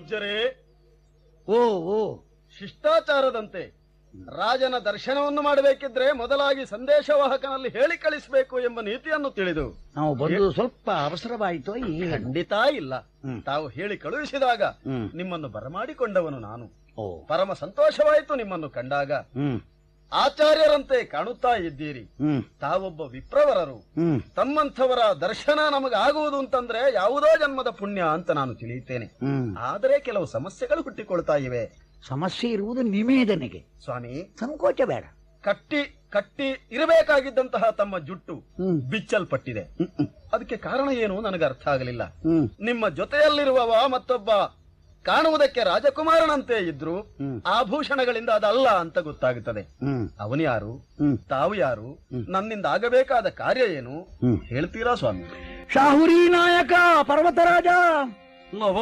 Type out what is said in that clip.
ಪೂಜ್ಯರೇ ಓ ಓ ಶಿಷ್ಟಾಚಾರದಂತೆ ರಾಜನ ದರ್ಶನವನ್ನು ಮಾಡಬೇಕಿದ್ರೆ ಮೊದಲಾಗಿ ಸಂದೇಶವಾಹಕನಲ್ಲಿ ಹೇಳಿ ಕಳಿಸಬೇಕು ಎಂಬ ನೀತಿಯನ್ನು ತಿಳಿದು ನಾವು ಬಂದು ಸ್ವಲ್ಪ ಅವಸರವಾಯಿತು ಈ ಖಂಡಿತ ಇಲ್ಲ ಹ್ಮ್. ತಾವು ಹೇಳಿ ಕಳುಹಿಸಿದಾಗ ಹ್ಮ್. ನಿಮ್ಮನ್ನು ಬರಮಾಡಿಕೊಂಡವನು ನಾನು ಓ ಪರಮ ಸಂತೋಷವಾಯಿತು ನಿಮ್ಮನ್ನು ಕಂಡಾಗ ಹ್ಮ್ ಆಚಾರ್ಯರಂತೆ ಕಾಣುತ್ತಾ ಇದ್ದೀರಿ ಹ್ಮ್ ತಾವೊಬ್ಬ ವಿಪ್ರವರರು ಹ್ಮ್ ತಮ್ಮಂಥವರ ದರ್ಶನ ನಮಗಾಗುವುದು ಅಂತಂದ್ರೆ ಯಾವುದೋ ಜನ್ಮದ ಪುಣ್ಯ ಅಂತ ನಾನು ತಿಳಿಯುತ್ತೇನೆ ಹ್ಮ್ ಆದರೆ ಕೆಲವು ಸಮಸ್ಯೆಗಳು ಹುಟ್ಟಿಕೊಳ್ತಾ ಇವೆ ಸಮಸ್ಯೆ ಇರುವುದು ನಿಮೇದನೆಗೆ ಸ್ವಾಮಿ ಸಂಕೋಚ ಬೇಡ ಕಟ್ಟಿ ಕಟ್ಟಿ ಇರಬೇಕಾಗಿದ್ದಂತಹ ತಮ್ಮ ಜುಟ್ಟು ಹ್ಮ್ ಬಿಚ್ಚಲ್ಪಟ್ಟಿದೆ ಹ್ಮ್, ಹ್ಮ್, ಅದಕ್ಕೆ ಕಾರಣ ಏನು ನನಗೆ ಅರ್ಥ ಆಗಲಿಲ್ಲ ಹ್ಮ್ ನಿಮ್ಮ ಜೊತೆಯಲ್ಲಿರುವವ ಮತ್ತೊಬ್ಬ ಕಾಣುವುದಕ್ಕೆ ರಾಜಕುಮಾರನಂತೆ ಇದ್ರು ಹ್ಮ್. ಆಭೂಷಣಗಳಿಂದ ಅದಲ್ಲ ಅಂತ ಗೊತ್ತಾಗುತ್ತದೆ ಹ್ಮ್ ಅವನು ಯಾರು ಹ್ಮ್ ತಾವು ಯಾರು ನನ್ನಿಂದ ಆಗಬೇಕಾದ ಕಾರ್ಯ ಏನು ಹ್ಮ್ ಹೇಳ್ತೀರಾ ಸ್ವಾಮಿ ಶಾಹುರಿ ನಾಯಕ ಪರ್ವತರಾಜ ನವ